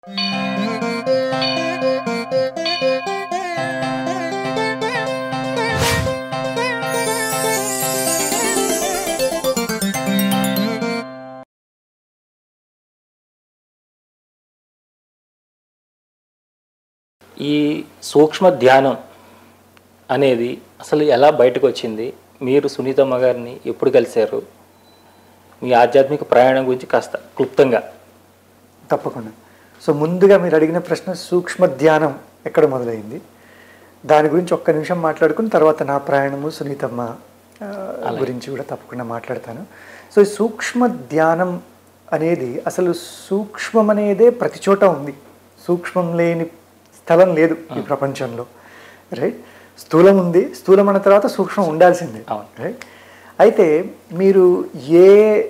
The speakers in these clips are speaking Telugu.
ఈ సూక్ష్మ ధ్యానం అనేది అసలు ఎలా బయటకు వచ్చింది మీరు సునీతమ్మ గారిని ఎప్పుడు కలిశారు మీ ఆధ్యాత్మిక ప్రయాణం గురించి కాస్త క్లుప్తంగా తప్పకుండా సో ముందుగా మీరు అడిగిన ప్రశ్న సూక్ష్మ ధ్యానం ఎక్కడ మొదలైంది దాని గురించి ఒక్క నిమిషం మాట్లాడుకుని తర్వాత నా ప్రయాణము సునీతమ్మ ఆ, గురించి కూడా తప్పకుండా మాట్లాడతాను సో ఈ సూక్ష్మ ధ్యానం అనేది అసలు సూక్ష్మం అనేదే ప్రతి చోట ఉంది సూక్ష్మం లేని స్థలం లేదు ఈ ప్రపంచంలో రైట్ స్థూలం ఉంది స్థూలం అన్న తర్వాత సూక్ష్మం ఉండాల్సిందే అవును. రైట్ అయితే మీరు ఏ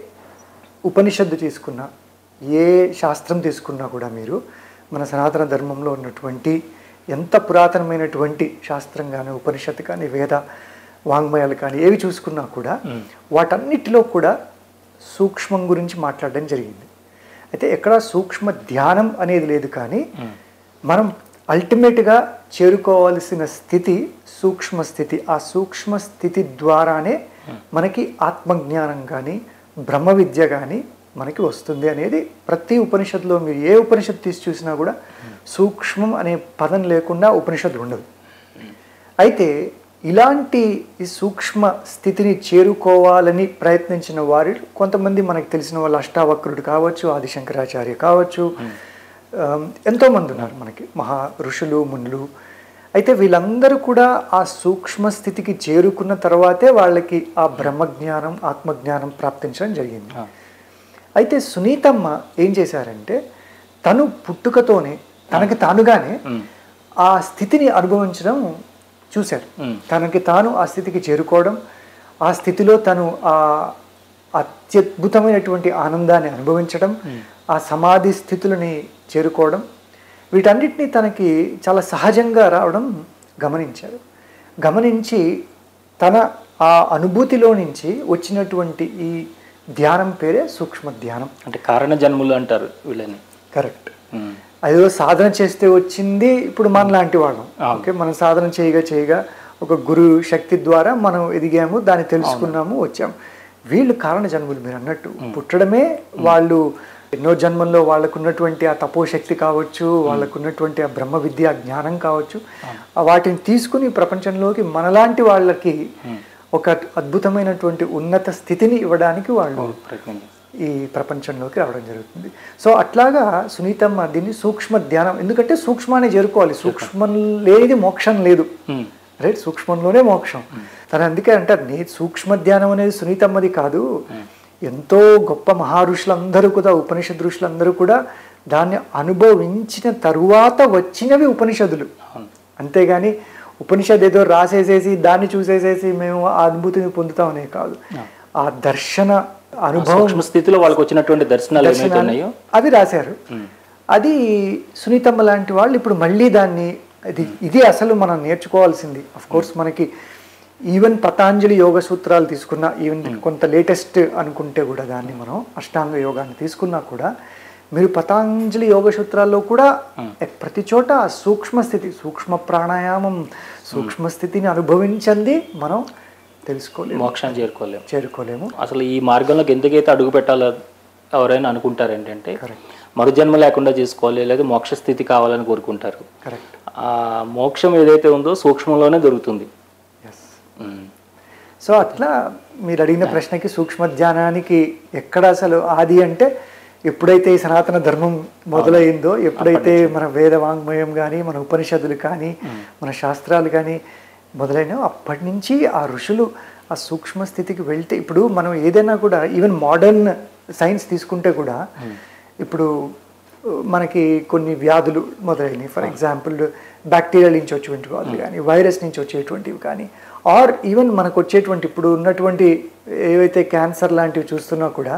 ఉపనిషత్తు తీసుకున్నా ఏ శాస్త్రం తీసుకున్నా కూడా మీరు మన సనాతన ధర్మంలో ఉన్నటువంటి ఎంత పురాతనమైనటువంటి శాస్త్రం కానీ ఉపనిషత్తు కానీ వేద వాంగ్మయాలు కానీ ఏవి చూసుకున్నా కూడా వాటన్నిటిలో కూడా సూక్ష్మం గురించి మాట్లాడడం జరిగింది అయితే ఎక్కడ సూక్ష్మ ధ్యానం అనేది లేదు కానీ మనం అల్టిమేట్గా చేరుకోవాల్సిన స్థితి సూక్ష్మ స్థితి ఆ సూక్ష్మ స్థితి ద్వారానే మనకి ఆత్మజ్ఞానం కానీ బ్రహ్మ విద్య కానీ మనకి వస్తుంది అనేది ప్రతి ఉపనిషత్తులో మీరు ఏ ఉపనిషత్తు తీసి చూసినా కూడా సూక్ష్మం అనే పదం లేకుండా ఉపనిషత్తు ఉండదు అయితే ఇలాంటి ఈ సూక్ష్మ స్థితిని చేరుకోవాలని ప్రయత్నించిన వారి కొంతమంది మనకు తెలిసిన వాళ్ళు అష్టావక్రుడు కావచ్చు ఆదిశంకరాచార్య కావచ్చు ఆమ్, ఎంతోమంది ఉన్నారు మనకి మహా ఋషులు మునులు అయితే వీళ్ళందరూ కూడా ఆ సూక్ష్మ స్థితికి చేరుకున్న తర్వాతే వాళ్ళకి ఆ బ్రహ్మజ్ఞానం ఆత్మజ్ఞానం ప్రాప్తించడం జరిగింది అయితే సునీతమ్మ ఏం చేశారంటే తను పుట్టుకతోనే తనకి తానుగానే ఆ స్థితిని అనుభవించడం చూశారు తనకి తాను ఆ స్థితికి చేరుకోవడం ఆ స్థితిలో తను ఆ అత్యద్భుతమైనటువంటి ఆనందాన్ని అనుభవించడం ఆ సమాధి స్థితులని చేరుకోవడం వీటన్నిటిని తనకి చాలా సహజంగా రావడం గమనించారు గమనించి తన ఆ అనుభూతిలో నుంచి వచ్చినటువంటి ఈ ధ్యానం పేరే సూక్ష్మ ధ్యానం అంటే కారణ జన్ములు అంటారు వీళ్ళని కరెక్ట్ ఉమ్. అదేదో సాధన చేస్తే వచ్చింది ఇప్పుడు మన లాంటి వాళ్ళం ఓకే మనం సాధన చేయగా చేయగా ఒక గురు శక్తి ద్వారా మనం ఎదిగాము దాన్ని తెలుసుకున్నాము వచ్చాము వీళ్ళు కారణ జన్ములు మీరు అన్నట్టు పుట్టడమే వాళ్ళు ఎన్నో జన్మల్లో వాళ్ళకున్నటువంటి ఆ తపోశక్తి కావచ్చు వాళ్ళకున్నటువంటి ఆ బ్రహ్మ విద్య ఆ జ్ఞానం కావచ్చు ఆ వాటిని తీసుకుని ప్రపంచంలోకి మనలాంటి వాళ్ళకి ఒక అద్భుతమైనటువంటి ఉన్నత స్థితిని ఇవ్వడానికి వాళ్ళు ప్రయత్నం ఈ ప్రపంచంలోకి రావడం జరుగుతుంది సో అట్లాగా సునీతమ్మ దీన్ని సూక్ష్మ ధ్యానం ఎందుకంటే సూక్ష్మాన్ని చేరుకోవాలి సూక్ష్మం లేనిది మోక్షం లేదు ఉమ్. రైట్ సూక్ష్మంలోనే మోక్షం తను అందుకే అంటారు నీ సూక్ష్మ ధ్యానం అనేది సునీతమ్మది కాదు ఎంతో గొప్ప మహారుషులందరూ కూడా ఉపనిషద్ ఋషులందరూ కూడా దాన్ని అనుభవించిన తరువాత వచ్చినవి ఉపనిషదులు అంతేగాని ఉపనిషద్ ఏదో రాసేసేసి దాన్ని చూసేసేసి మేము ఆ అనుభూతిని పొందుతామనే కాదు ఆ దర్శన అనుభవం సూక్ష్మ స్థితిలో వాళ్ళకి వచ్చినటువంటి దర్శనాలు ఏమైతే దర్శనాన్ని ఉన్నాయో అవి రాశారు అది సునీతమ్మ లాంటి వాళ్ళు ఇప్పుడు మళ్ళీ దాన్ని ఇది ఇది అసలు మనం నేర్చుకోవాల్సింది అఫ్ కోర్స్ మనకి ఈవెన్ పతాంజలి యోగ సూత్రాలు తీసుకున్నా ఈవెన్ కొంత లేటెస్ట్ అనుకుంటే కూడా దాన్ని మనం అష్టాంగ యోగాన్ని తీసుకున్నా కూడా మీరు పతాంజలి యోగ సూత్రాల్లో కూడా ప్రతి చోట ఆ సూక్ష్మ స్థితి సూక్ష్మ ప్రాణాయామం సూక్ష్మ స్థితిని అనుభవించండి మనం తెలుసుకోలేము మోక్షాన్ని చేరుకోలేము చేరుకోలేము అసలు ఈ మార్గంలోకి ఎందుకైతే అడుగు పెట్టాలో ఎవరైనా అనుకుంటారు ఏంటంటే Correct. మరుజన్మ లేకుండా చేసుకోవాలి లేదా మోక్ష స్థితి కావాలని కోరుకుంటారు కరెక్ట్ ఆ మోక్షం ఏదైతే ఉందో సూక్ష్మంలోనే దొరుకుతుంది ఎస్ ఉమ్. సో అట్లా మీరు అడిగిన ప్రశ్నకి సూక్ష్మ ధ్యానానికి ఎక్కడ అసలు ఆది అంటే ఎప్పుడైతే ఈ సనాతన ధర్మం మొదలైందో ఎప్పుడైతే మన వేద వాంగ్మయం కానీ మన ఉపనిషత్తులు కానీ మన శాస్త్రాలు కానీ మొదలైన అప్పటి నుంచి ఆ ఋషులు ఆ సూక్ష్మ స్థితికి వెళ్తే ఇప్పుడు మనం ఏదైనా కూడా ఈవెన్ మోడర్న్ సైన్స్ తీసుకుంటే కూడా ఇప్పుడు మనకి కొన్ని వ్యాధులు మొదలైనవి ఫర్ ఎగ్జాంపుల్ బ్యాక్టీరియా నుంచి వచ్చేటువంటి వ్యాధులు కానీ వైరస్ నుంచి వచ్చేటువంటివి కానీ ఆర్ ఈవెన్ మనకు వచ్చేటువంటి ఇప్పుడు ఉన్నటువంటి ఏవైతే క్యాన్సర్ లాంటివి చూస్తున్నా కూడా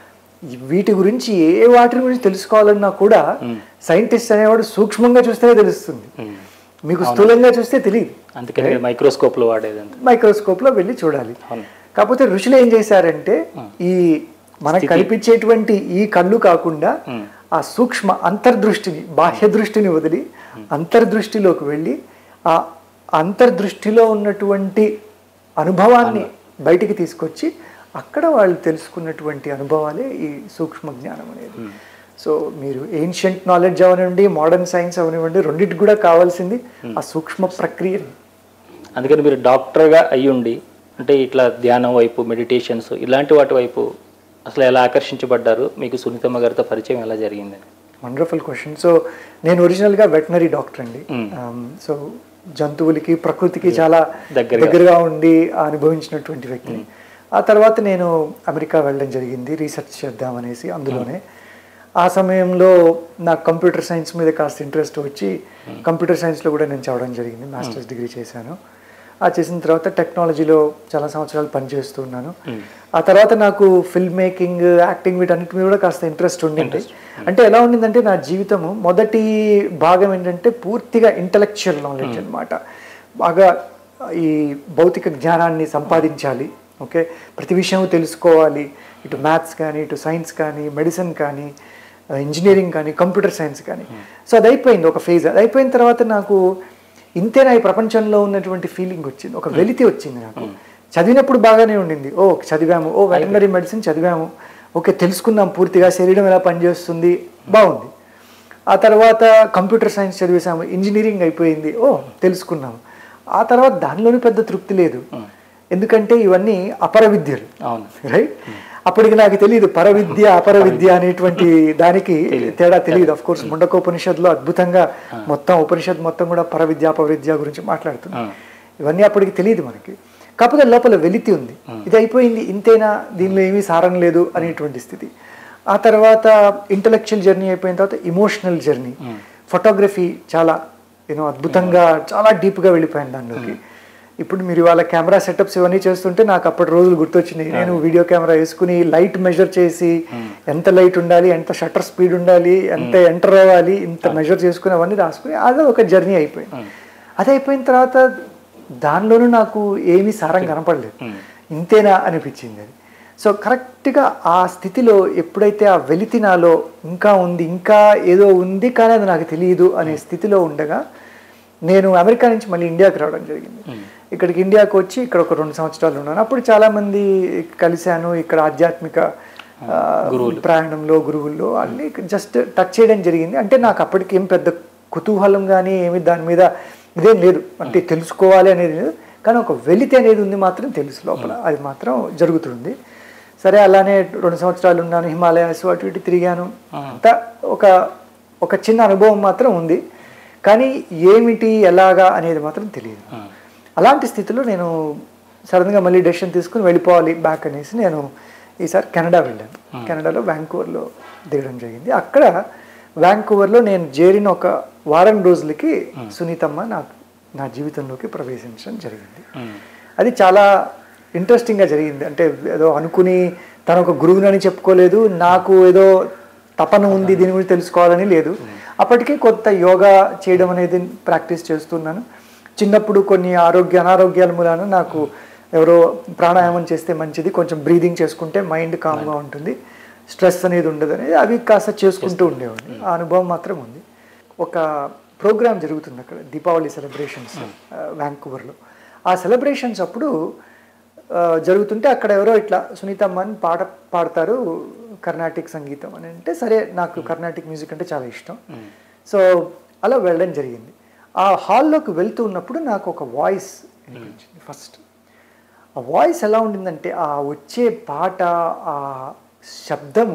వీటి గురించి ఏ వాటి గురించి తెలుసుకోవాలన్నా కూడా సైంటిస్ట్ అనేవాడు సూక్ష్మంగా చూస్తేనే తెలుస్తుంది మీకు స్థూలంగా చూస్తే తెలియదు అందుకని మైక్రోస్కోప్ లో వాడేది అంత మైక్రోస్కోప్ లో వెళ్ళి చూడాలి అవును. కాకపోతే ఋషులు ఏం చేశారంటే ఈ మనకు కనిపించేటువంటి ఈ కళ్ళు కాకుండా ఆ సూక్ష్మ అంతర్దృష్టిని బాహ్య దృష్టిని వదిలి అంతర్దృష్టిలోకి వెళ్ళి ఆ అంతర్దృష్టిలో ఉన్నటువంటి అనుభవాన్ని బయటికి తీసుకొచ్చి అక్కడ వాళ్ళు తెలుసుకున్నటువంటి అనుభవాలే ఈ సూక్ష్మ జ్ఞానం అనేది సో మీరు ఏన్షియంట్ నాలెడ్జ్ అవనివ్వండి మోడర్న్ సైన్స్ అవనివ్వండి రెండింటికి కూడా కావాల్సింది ఆ సూక్ష్మ ప్రక్రియని అందుకని మీరు డాక్టర్గా అయ్యుండి అంటే ఇట్లా ధ్యానం వైపు మెడిటేషన్స్ ఇలాంటి వాటి వైపు అసలు ఎలా ఆకర్షించబడ్డారు మీకు సునీతమ్మ గారితో పరిచయం ఎలా జరిగిందని వండర్ఫుల్ క్వశ్చన్ సో నేను ఒరిజినల్గా వెటనరీ డాక్టర్ అండి సో జంతువులకి ప్రకృతికి చాలా దగ్గరగా. దగ్గరగా ఉండి అనుభవించినటువంటి వ్యక్తిని ఆ తర్వాత నేను అమెరికా వెళ్ళడం జరిగింది రీసెర్చ్ చేద్దామనేసి అందులోనే ఆ సమయంలో నాకు కంప్యూటర్ సైన్స్ మీద కాస్త ఇంట్రెస్ట్ వచ్చి కంప్యూటర్ సైన్స్లో కూడా నేను చదవడం జరిగింది మాస్టర్స్ డిగ్రీ చేశాను ఆ చేసిన తర్వాత టెక్నాలజీలో చాలా సంవత్సరాలు పనిచేస్తూ ఉన్నాను ఆ తర్వాత నాకు ఫిల్మ్ మేకింగ్ యాక్టింగ్ వీటన్నిటి మీద కూడా కాస్త ఇంట్రెస్ట్ ఉండింది అంటే ఎలా ఉండిందంటే నా జీవితము మొదటి భాగం ఏంటంటే పూర్తిగా ఇంటలెక్చువల్ నాలెడ్జ్ అన్నమాట బాగా ఈ భౌతిక జ్ఞానాన్ని సంపాదించాలి ఓకే ప్రతి విషయం తెలుసుకోవాలి ఇటు మ్యాథ్స్ కానీ ఇటు సైన్స్ కానీ మెడిసిన్ కానీ ఇంజనీరింగ్ కానీ కంప్యూటర్ సైన్స్ కానీ సో అది అయిపోయింది ఒక ఫేజ్ అది అయిపోయిన తర్వాత నాకు ఇంతేనా ఈ ప్రపంచంలో ఉన్నటువంటి ఫీలింగ్ వచ్చింది ఒక వెలితి వచ్చింది నాకు చదివినప్పుడు బాగానే ఉండింది ఓ చదివాము ఓ వెటనరీ మెడిసిన్ చదివాము ఓకే తెలుసుకున్నాం పూర్తిగా శరీరం ఎలా పనిచేస్తుంది బాగుంది ఆ తర్వాత కంప్యూటర్ సైన్స్ చదివేసాము ఇంజనీరింగ్ అయిపోయింది ఓ తెలుసుకున్నాము ఆ తర్వాత దానిలోనే పెద్ద తృప్తి లేదు ఎందుకంటే ఇవన్నీ అపర విద్యలు అవును రైట్ అప్పటికి నాకు తెలియదు పరవిద్య అపర విద్య అనేటువంటి దానికి తేడా తెలియదు అఫ్ కోర్స్ ముండకోపనిషత్తులో అద్భుతంగా మొత్తం ఉపనిషత్ మొత్తం కూడా పరవిద్య అపవిద్య గురించి మాట్లాడుతుంది ఇవన్నీ అప్పటికి తెలియదు మనకి కాకపోతే లోపల వెలితి ఉంది ఇది అయిపోయింది ఇంతేనా దీనిలో ఏమీ సారం లేదు అనేటువంటి స్థితి ఆ తర్వాత ఇంటలెక్చువల్ జర్నీ అయిపోయిన తర్వాత ఇమోషనల్ జర్నీ ఫోటోగ్రఫీ చాలా యూనో అద్భుతంగా చాలా డీప్గా వెళ్ళిపోయాను దానిలోకి ఇప్పుడు మీరు వాళ్ళ కెమెరా సెటప్స్ ఇవన్నీ చేస్తుంటే నాకు అప్పటి రోజులు గుర్తొచ్చినాయి నేను వీడియో కెమెరా వేసుకుని లైట్ మెజర్ చేసి ఎంత లైట్ ఉండాలి ఎంత షట్టర్ స్పీడ్ ఉండాలి ఎంత ఎంటర్ అవ్వాలి ఇంత మెజర్ చేసుకుని అవన్నీ రాసుకుని అదే ఒక జర్నీ అయిపోయింది అది అయిపోయిన తర్వాత దానిలోనూ నాకు ఏమీ సారం కనపడలేదు ఇంతేనా అనిపించింది అది సో కరెక్ట్గా ఆ స్థితిలో ఎప్పుడైతే ఆ వెలితి నాలో ఇంకా ఉంది ఇంకా ఏదో ఉంది కానీ అది నాకు తెలియదు అనే స్థితిలో ఉండగా నేను అమెరికా నుంచి మళ్ళీ ఇండియాకి రావడం జరిగింది ఇక్కడికి ఇండియాకి వచ్చి ఇక్కడ ఒక రెండు సంవత్సరాలు ఉన్నాను అప్పుడు చాలా మంది కలిశాను ఇక్కడ ఆధ్యాత్మిక ఆ, ప్రయాణంలో గురువుల్లో అన్ని జస్ట్ టచ్ చేయడం జరిగింది అంటే నాకు అప్పటికి ఏం పెద్ద కుతూహలం కానీ ఏమి దాని మీద ఇదేం లేదు అంటే తెలుసుకోవాలి అనేది లేదు కానీ ఒక వెలితి అనేది ఉంది మాత్రం తెలుసు లోపల అది మాత్రం జరుగుతుంది సరే అలానే రెండు సంవత్సరాలు ఉన్నాను హిమాలయాస్ అటు ఇటు తిరిగాను అంతా ఒక ఒక చిన్న అనుభవం మాత్రం ఉంది కానీ ఏమిటి ఎలాగా అనేది మాత్రం తెలియదు అలాంటి స్థితిలో నేను సడన్గా మళ్ళీ డెసిషన్ తీసుకుని వెళ్ళిపోవాలి బ్యాక్ అనేసి నేను ఈసారి కెనడా వెళ్ళాను కెనడాలో వ్యాంకూవర్లో దిగడం జరిగింది అక్కడ వ్యాంకూవర్లో నేను చేరిన ఒక వారం రోజులకి సునీతమ్మ నాకు నా జీవితంలోకి ప్రవేశించడం జరిగింది అది చాలా ఇంట్రెస్టింగ్గా జరిగింది అంటే ఏదో అనుకుని తను ఒక గురువునని చెప్పుకోలేదు నాకు ఏదో తపన ఉంది దీని గురించి తెలుసుకోవాలని లేదు అప్పటికే కొత్త యోగా చేయడం అనేది ప్రాక్టీస్ చేస్తున్నాను చిన్నప్పుడు కొన్ని ఆరోగ్య అనారోగ్యాల మూలాన నాకు ఎవరో ప్రాణాయామం చేస్తే మంచిది కొంచెం బ్రీదింగ్ చేసుకుంటే మైండ్ కామ్గా ఉంటుంది స్ట్రెస్ అనేది ఉండదు అనేది అవి కాస్త చేసుకుంటూ ఉండేవాడిని ఆ అనుభవం మాత్రం ఉంది ఒక ప్రోగ్రామ్ జరుగుతుంది అక్కడ దీపావళి సెలబ్రేషన్స్ వ్యాంకూవర్లో ఆ సెలబ్రేషన్స్ అప్పుడు ఆ, జరుగుతుంటే అక్కడ ఎవరో ఇట్లా సునీతమ్మ అని పాట పాడతారు కర్ణాటిక్ సంగీతం అని అంటే సరే నాకు కర్ణాటిక్ మ్యూజిక్ అంటే చాలా ఇష్టం సో అలా వెళ్ళడం జరిగింది ఆ హాల్లోకి వెళ్తూ ఉన్నప్పుడు నాకు ఒక వాయిస్ వినిపించింది ఫస్ట్ ఆ వాయిస్ ఎలా ఉండిందంటే ఆ వచ్చే పాట ఆ శబ్దము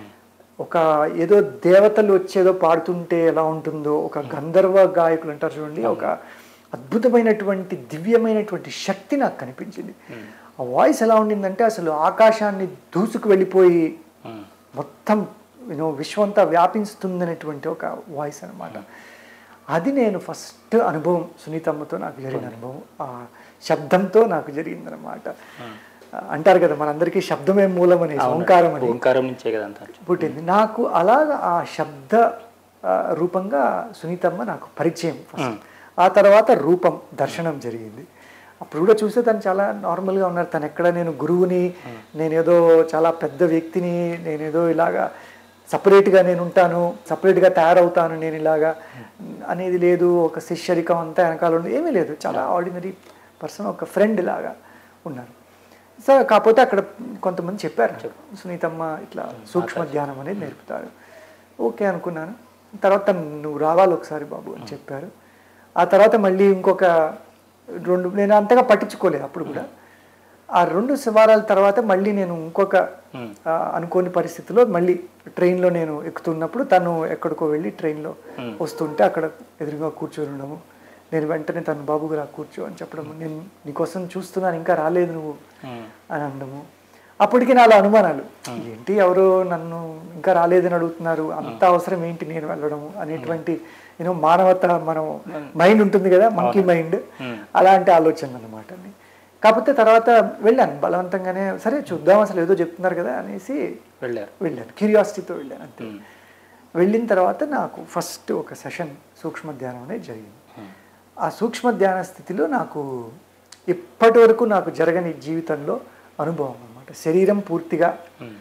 ఒక ఏదో దేవతలు వచ్చేదో పాడుతుంటే ఎలా ఉంటుందో ఒక గంధర్వ గాయకులు అంటారు చూడండి ఒక అద్భుతమైనటువంటి దివ్యమైనటువంటి శక్తి నాకు కనిపించింది ఆ వాయిస్ ఎలా ఉండిందంటే అసలు ఆకాశాన్ని దూసుకు వెళ్ళిపోయి మొత్తం యూనో విశ్వంతా వ్యాపిస్తుందనేటువంటి ఒక వాయిస్ అన్నమాట అది నేను ఫస్ట్ అనుభవం సునీతమ్మతో నాకు జరిగిన అనుభవం ఆ శబ్దంతో నాకు జరిగిందనమాట అంటారు కదా మనందరికీ శబ్దమే మూలం అని ఓంకారం అని ఓంకారం నుంచే కదా అంతా పుట్టింది నాకు అలాగ ఆ శబ్ద ఆ, రూపంగా సునీతమ్మ నాకు పరిచయం ఫస్ట్ ఆ తర్వాత రూపం దర్శనం జరిగింది అప్పుడు కూడా చూస్తే తను చాలా నార్మల్గా ఉన్నారు తను ఎక్కడ నేను గురువుని నేనేదో చాలా పెద్ద వ్యక్తిని నేనేదో ఇలాగా సపరేట్గా నేను ఉంటాను సపరేట్గా తయారవుతాను నేను ఇలాగా అనేది లేదు ఒక శిష్యరికం అంతా వెనకాల ఉంది ఏమీ లేదు చాలా ఆర్డినరీ పర్సన్ ఒక ఫ్రెండ్ లాగా ఉన్నారు సో కాకపోతే అక్కడ కొంతమంది చెప్పారు సునీతమ్మ ఇట్లా సూక్ష్మ ధ్యానం అనేది నేర్పుతారు ఓకే అనుకున్నాను తర్వాత నువ్వు రావాలి ఒకసారి బాబు అని చెప్పారు ఆ తర్వాత మళ్ళీ ఇంకొక రెండు నేను అంతగా పట్టించుకోలేదు అప్పుడు కూడా ఆ రెండు వారాల తర్వాత మళ్ళీ నేను ఇంకొక ఆ, అనుకోని పరిస్థితిలో మళ్ళీ ట్రైన్లో నేను ఎక్కుతున్నప్పుడు తను ఎక్కడికో వెళ్ళి ట్రైన్లో వస్తుంటే అక్కడ ఎదురుగా కూర్చొని ఉండము నేను వెంటనే తను బాబు గారు కూర్చో అని చెప్పడము నేను నీకోసం చూస్తున్నాను ఇంకా రాలేదు నువ్వు అని అనడము అప్పటికి నాలో అనుమానాలు ఏంటి ఎవరో నన్ను ఇంకా రాలేదని అడుగుతున్నారు అంత అవసరం ఏంటి నేను వెళ్ళడము అనేటువంటి యూనో మానవత మనం మైండ్ ఉంటుంది కదా మంకీ మైండ్ అలాంటి ఆలోచన అనమాట కాకపోతే తర్వాత వెళ్ళాను బలవంతంగానే సరే చూద్దాం అసలు ఏదో చెప్తున్నారు కదా అనేసి వెళ్ళారు వెళ్ళాను క్యూరియాసిటీతో వెళ్ళాను అంతే వెళ్ళిన తర్వాత నాకు ఫస్ట్ ఒక సెషన్ సూక్ష్మ ధ్యానం అనేది జరిగింది ఆ సూక్ష్మ ధ్యాన స్థితిలో నాకు ఇప్పటి వరకు నాకు జరగని జీవితంలో అనుభవం అన్నమాట శరీరం పూర్తిగా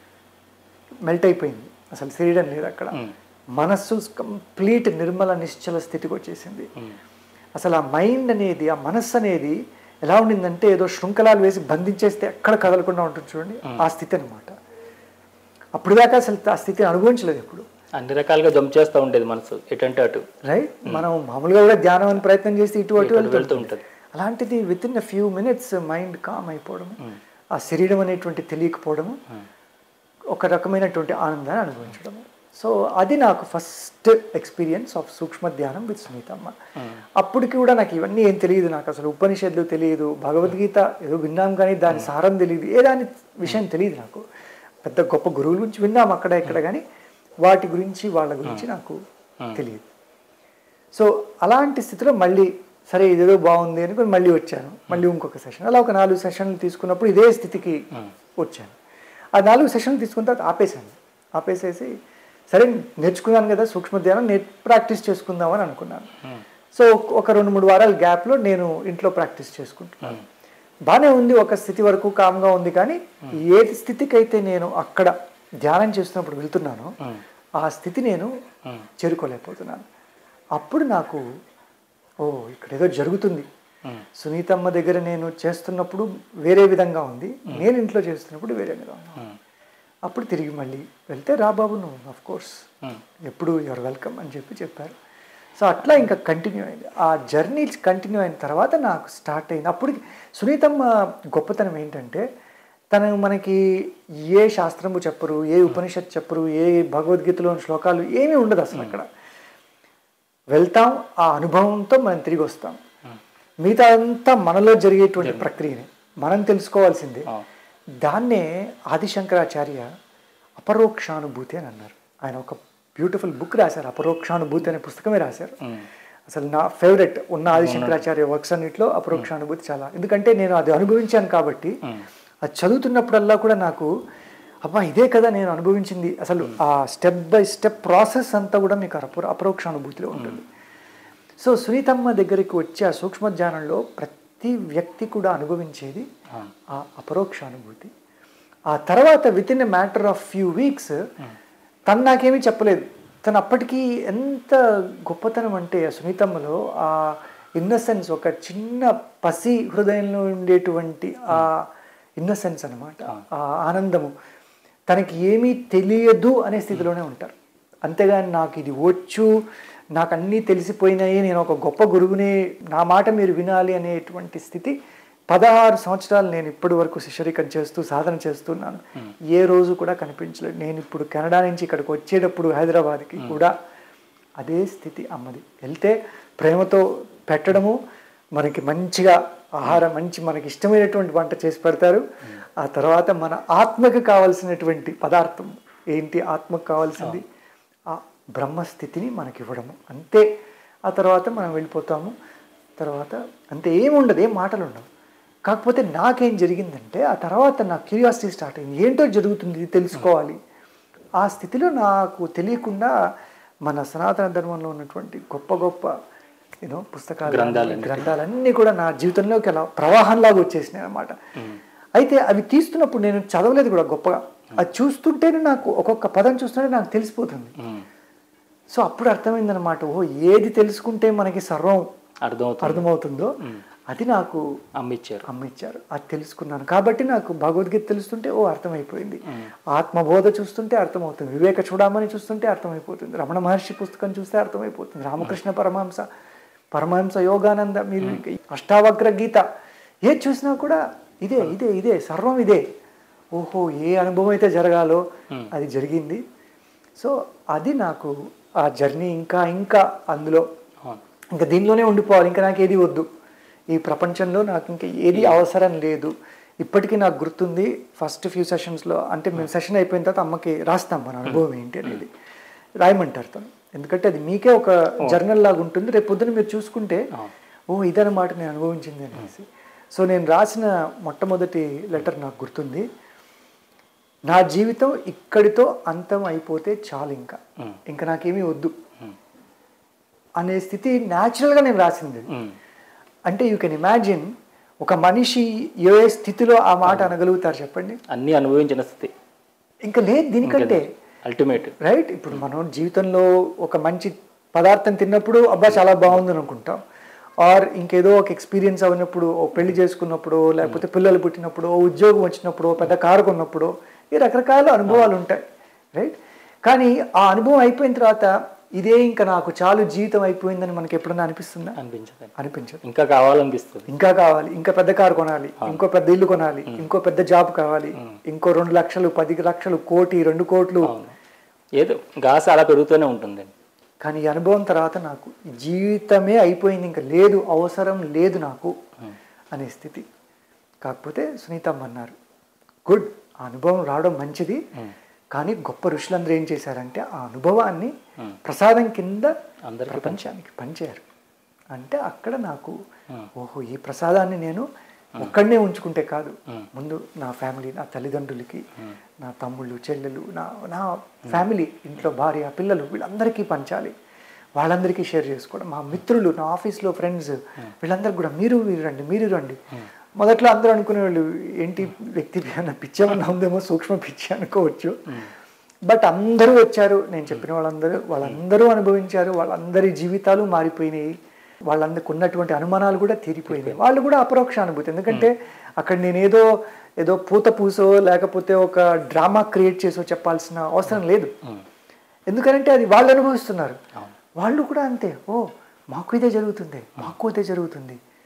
మెల్ట్ అయిపోయింది అసలు శరీరం లేదు అక్కడ మనస్సు కంప్లీట్ నిర్మల నిశ్చల స్థితికి వచ్చేసింది అసలు ఆ మైండ్ అనేది ఆ మనస్సు అనేది ఎలా ఉండిందంటే ఏదో శృంఖలాలు వేసి బంధించేస్తే ఎక్కడ కదలకుండా ఉంటుంది చూడండి ఆ స్థితి అనమాట అప్పుడు దాకా అసలు ఆ స్థితిని అనుభవించలేదు ఎప్పుడు అన్ని రకాలుగా జంప్ చేస్తూ ఉండేది మనసు ఎటంటే అటు రైట్ మనం మామూలుగా కూడా ధ్యానం అని ప్రయత్నం చేసి ఇటు అటు వెళ్తూ వెళ్తూ ఉంటుంది అలాంటిది with in few minutes mind calm అయిపోవడం ఆ శరీరం అనేటువంటి తెలియకపోవడము ఒక రకమైనటువంటి ఆనందాన్ని అనుభవించడం సో అది నాకు ఫస్ట్ ఎక్స్పీరియన్స్ ఆఫ్ సూక్ష్మ ధ్యానం విత్ సునీతమ్మ అప్పటికి కూడా నాకు ఇవన్నీ ఏం తెలియదు నాకు అసలు ఉపనిషత్తులు తెలియదు భగవద్గీత ఏదో విన్నాం కానీ దాని సారం తెలియదు ఏ దాని విషయం తెలియదు నాకు పెద్ద గొప్ప గురువుల గురించి విన్నాం అక్కడ ఇక్కడ కానీ వాటి గురించి వాళ్ళ గురించి నాకు తెలియదు సో అలాంటి స్థితిలో మళ్ళీ సరే ఇదేదో బాగుంది అనుకుని మళ్ళీ వచ్చాను మళ్ళీ ఇంకొక సెషన్ అలా ఒక నాలుగు సెషన్లు తీసుకున్నప్పుడు ఇదే స్థితికి వచ్చాను ఆ నాలుగు సెషన్లు తీసుకున్న తర్వాత ఆపేశాను ఆపేసేసి సరే నేర్చుకున్నాను కదా సూక్ష్మ ధ్యానం నే ప్రాక్టీస్ చేసుకుందామని అనుకున్నాను సో ఒక రెండు మూడు వారాల గ్యాప్లో నేను ఇంట్లో ప్రాక్టీస్ చేసుకుంటున్నాను బాగానే ఉంది ఒక స్థితి వరకు కామ్గా ఉంది కానీ ఏ స్థితికి అయితే నేను అక్కడ ధ్యానం చేస్తున్నప్పుడు వెళ్తున్నానో ఆ స్థితి నేను చేరుకోలేకపోతున్నాను అప్పుడు నాకు ఓ ఇక్కడ ఏదో జరుగుతుంది సునీతమ్మ దగ్గర నేను చేస్తున్నప్పుడు వేరే విధంగా ఉంది నేను ఇంట్లో చేస్తున్నప్పుడు వేరే విధంగా ఉంది అప్పుడు తిరిగి మళ్ళీ వెళ్తే రా బాబు నువ్వు ఆఫ్ కోర్స్ ఎప్పుడు యువర్ వెల్కమ్ అని చెప్పి చెప్పారు సో అట్లా ఇంకా కంటిన్యూ అయింది ఆ జర్నీ కంటిన్యూ అయిన తర్వాత నాకు స్టార్ట్ అయింది అప్పటికి సునీతమ్మ గొప్పతనం ఏంటంటే తను మనకి ఏ శాస్త్రము చెప్పరు ఏ ఉపనిషత్ చెప్పరు ఏ భగవద్గీతలోని శ్లోకాలు ఏమీ ఉండదు అసలు అక్కడ వెళ్తాం ఆ అనుభవంతో మనం తిరిగి వస్తాం మిగతా అంతా మనలో జరిగేటువంటి ప్రక్రియనే మనం తెలుసుకోవాల్సిందే దాన్నే ఆదిశంకరాచార్య అపరోక్షానుభూతి అని అన్నారు ఆయన ఒక బ్యూటిఫుల్ బుక్ రాశారు అపరోక్షానుభూతి అనే పుస్తకమే రాశారు అసలు నా ఫేవరెట్ ఉన్న ఆదిశంకరాచార్య వర్క్స్ అన్నింటిలో అపరోక్షానుభూతి చాలా ఎందుకంటే నేను అది అనుభవించాను కాబట్టి అది చదువుతున్నప్పుడల్లా కూడా నాకు అబ్బా ఇదే కదా నేను అనుభవించింది అసలు ఆ స్టెప్ బై స్టెప్ ప్రాసెస్ అంతా కూడా మీకు అపరో అపరోక్షానుభూతిలో ఉంటుంది సో సునీతమ్మ దగ్గరికి వచ్చే ఆ సూక్ష్మ ధ్యానంలో ప్రతి వ్యక్తి కూడా అనుభవించేది ఆ అపరోక్ష అనుభూతి ఆ తర్వాత with in a matter of few weeks తను నాకేమీ చెప్పలేదు తను అప్పటికి ఎంత గొప్పతనం అంటే ఆ సునీతమ్మలో ఆ ఇన్నసెన్స్ ఒక చిన్న పసి హృదయంలో ఉండేటువంటి ఆ ఇన్నసెన్స్ అనమాట ఆ ఆనందము తనకి ఏమీ తెలియదు అనే స్థితిలోనే ఉంటారు అంతేగాని నాకు ఇది వచ్చు నాకు అన్నీ తెలిసిపోయినాయి నేను ఒక గొప్ప గురువుని నా మాట మీరు వినాలి అనేటువంటి స్థితి పదహారు సంవత్సరాలు నేను ఇప్పటి వరకు శిష్యరికం చేస్తూ సాధన చేస్తున్నాను ఏ రోజు కూడా కనిపించలేదు నేను ఇప్పుడు కెనడా నుంచి ఇక్కడికి వచ్చేటప్పుడు హైదరాబాద్కి కూడా అదే స్థితి అమ్మది వెళ్తే ప్రేమతో పెట్టడము మనకి మంచిగా ఆహారం మంచి మనకి ఇష్టమైనటువంటి వంట చేసి పెడతారు ఆ తర్వాత మన ఆత్మకు కావాల్సినటువంటి పదార్థం ఏంటి ఆత్మకు కావాల్సింది ఆ బ్రహ్మస్థితిని మనకి ఇవ్వడము అంతే ఆ తర్వాత మనం వెళ్ళిపోతాము తర్వాత అంతే ఏముండదు ఏం మాటలు ఉండవు కాకపోతే నాకేం జరిగిందంటే ఆ తర్వాత నా క్యూరియాసిటీ స్టార్ట్ అయింది ఏంటో జరుగుతుంది ఇది తెలుసుకోవాలి ఆ స్థితిలో నాకు తెలియకుండా మన సనాతన ధర్మంలో ఉన్నటువంటి గొప్ప గొప్ప యూనో పుస్తకాలు గ్రంథాలన్నీ. గ్రంథాలన్నీ కూడా నా జీవితంలోకి అలా ప్రవాహంలాగా వచ్చేసినాయి అనమాట అయితే అవి తీస్తున్నప్పుడు నేను చదవలేదు కూడా గొప్పగా అది చూస్తుంటేనే నాకు ఒక్కొక్క పదం చూస్తుంటే నాకు తెలిసిపోతుంది ఉమ్. సో అప్పుడు అర్థమైందనమాట ఓ ఏది తెలుసుకుంటే మనకి సర్వం అర్థమవుతుంది అర్థమవుతుందో అది నాకు అమ్మిచ్చారు అమ్మిచ్చారు అది తెలుసుకున్నాను కాబట్టి నాకు భగవద్గీత తెలుస్తుంటే ఓ అర్థమైపోయింది ఆత్మబోధ చూస్తుంటే అర్థమవుతుంది వివేక చూడమని చూస్తుంటే అర్థమైపోతుంది రమణ మహర్షి పుస్తకం చూస్తే అర్థమైపోతుంది రామకృష్ణ పరమహంస పరమహంస యోగానంద మీరు ఇంకా ఈ అష్టావక్ర గీత ఏది చూసినా కూడా ఇదే ఇదే ఇదే సర్వం ఇదే ఓహో ఏ అనుభవం అయితే జరగాలో అది జరిగింది సో అది నాకు ఆ జర్నీ ఇంకా ఇంకా అందులో అవును ఇంకా దీనిలోనే ఉండిపోవాలి ఇంకా నాకు ఏది వద్దు ఈ ప్రపంచంలో నాకు ఇంకా ఏది అవసరం లేదు ఇప్పటికీ నాకు గుర్తుంది ఫస్ట్ ఫ్యూ సెషన్స్లో అంటే మేము సెషన్ అయిపోయిన తర్వాత అమ్మకి రాస్తాం మన అనుభవం ఏంటి అనేది రాయమంటారు తను ఎందుకంటే అది మీకే ఒక జర్నల్ లాగా ఉంటుంది రేపు పొద్దున మీరు చూసుకుంటే ఓ ఇదన్నమాట నేను అనుభవించింది అనేసి సో నేను రాసిన మొట్టమొదటి లెటర్ నాకు గుర్తుంది నా జీవితం ఇక్కడితో అంతం అయిపోతే చాలు ఇంకా ఇంకా నాకేమీ వద్దు అనే స్థితి న్యాచురల్గా నేను రాసింది అది. ఉమ్. అంటే యూ కెన్ ఇమాజిన్ ఒక మనిషి ఏ స్థితిలో ఆ మాట అనగలుగుతారు చెప్పండి అన్నీ అనుభవించిన స్థితి ఇంకా లేదు దీనికంటే అల్టిమేట్ రైట్ ఇప్పుడు మనం జీవితంలో ఒక మంచి పదార్థం తిన్నప్పుడు అబ్బా చాలా బాగుంది అనుకుంటాం ఆర్ ఇంకేదో ఒక ఎక్స్పీరియన్స్ అయినప్పుడు ఓ పెళ్లి చేసుకున్నప్పుడు లేకపోతే పిల్లలు పుట్టినప్పుడు ఓ ఉద్యోగం వచ్చినప్పుడు పెద్ద కారు కొన్నప్పుడు ఈ రకరకాల అనుభవాలు ఉంటాయి రైట్ కానీ ఆ అనుభవం అయిపోయిన తర్వాత ఇదే ఇంకా నాకు చాలు జీవితం అయిపోయిందని మనకి ఎప్పుడన్నా అనిపిస్తుందా అనిపించదు అనిపించదు ఇంకా కావాలనిపిస్తుంది ఇంకా కావాలి ఇంకా పెద్ద కారు కొనాలి ఇంకో పెద్ద ఇల్లు కొనాలి ఇంకో పెద్ద జాబ్ కావాలి ఇంకో రెండు లక్షలు పది లక్షలు కోటి రెండు కోట్లు అవును ఏదో గాస అలా పెరుగుతూనే ఉంటుందండి కానీ ఈ అనుభవం తర్వాత నాకు ఈ జీవితమే అయిపోయింది ఇంకా లేదు అవసరం లేదు నాకు అనే స్థితి కాకపోతే సునీతమ్మ అన్నారు గుడ్ ఆ అనుభవం రావడం మంచిది కానీ గొప్ప ఋషులందరూ ఏం చేశారంటే ఆ అనుభవాన్ని ప్రసాదం కింద అందరికీ ప్రపంచానికి పంచారు అంటే అక్కడ నాకు ఓహో ఈ ప్రసాదాన్ని నేను ఒక్కడనే ఉంచుకుంటే కాదు ముందు నా ఫ్యామిలీ నా తల్లిదండ్రులకి నా తమ్ముళ్ళు చెల్లెలు నా నా ఫ్యామిలీ ఇంట్లో భార్య పిల్లలు వీళ్ళందరికీ పంచాలి వాళ్ళందరికీ షేర్ చేసుకోవడం మా మిత్రులు నా ఆఫీస్లో ఫ్రెండ్స్ వీళ్ళందరికీ కూడా మీరు మీరు రండి మీరు రండి మొదట్లో అందరూ అనుకునే వాళ్ళు ఏంటి వ్యక్తి అన్న పిచ్చి ఏమన్నా ఉందేమో సూక్ష్మ పిచ్చి అనుకోవచ్చు బట్ అందరూ వచ్చారు నేను చెప్పిన వాళ్ళందరూ వాళ్ళందరూ అనుభవించారు వాళ్ళందరి జీవితాలు మారిపోయినాయి వాళ్ళందరికి ఉన్నటువంటి అనుమానాలు కూడా తీరిపోయినాయి వాళ్ళు కూడా అపరోక్ష అనుభూతి ఎందుకంటే అక్కడ నేను ఏదో ఏదో పూత పూసో లేకపోతే ఒక డ్రామా క్రియేట్ చేసో చెప్పాల్సిన అవసరం లేదు ఎందుకంటే అది వాళ్ళు అనుభవిస్తున్నారు వాళ్ళు కూడా అంతే ఓ మాకు ఇదే జరుగుతుంది మాకు ఇదే జరుగుతుంది